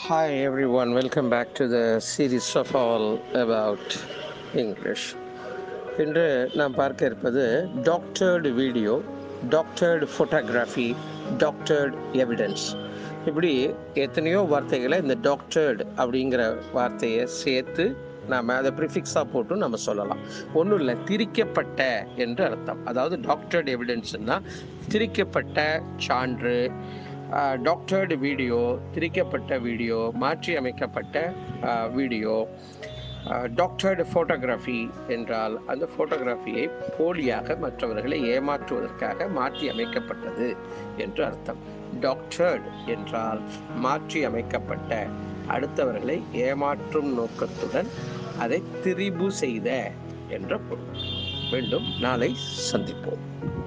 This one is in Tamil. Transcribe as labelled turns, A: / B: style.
A: Hi everyone, welcome back to the series of all about English. இன்று நாம் பார்க்க இருப்பது doctored video doctored photography doctored evidence இப்படி எத்தனையோ வார்த்தைகளை இந்த டாக்டர்டு அப்படிங்கிற வார்த்தையை சேர்த்து நாம் அதை ப்ரிஃபிக்ஸாக போட்டும் நம்ம சொல்லலாம் ஒன்றும் இல்லை திரிக்கப்பட்ட என்று அர்த்தம் அதாவது டாக்டர்டு எவிடன்ஸ்னா திரிக்கப்பட்ட சான்று டாக்டர்டு வீடியோ திரிக்கப்பட்ட வீடியோ மாற்றி அமைக்கப்பட்ட வீடியோ டாக்டர்டு ஃபோட்டோகிராஃபி என்றால் அந்த ஃபோட்டோகிராஃபியை போலியாக மற்றவர்களை ஏமாற்றுவதற்காக மாற்றி அமைக்கப்பட்டது என்று அர்த்தம் டாக்டர்ட் என்றால் மாற்றி அமைக்கப்பட்ட அடுத்தவர்களை ஏமாற்றும் நோக்கத்துடன் அதை திரிபு செய்த என்ற பொருள் மீண்டும் நாளை சந்திப்போம்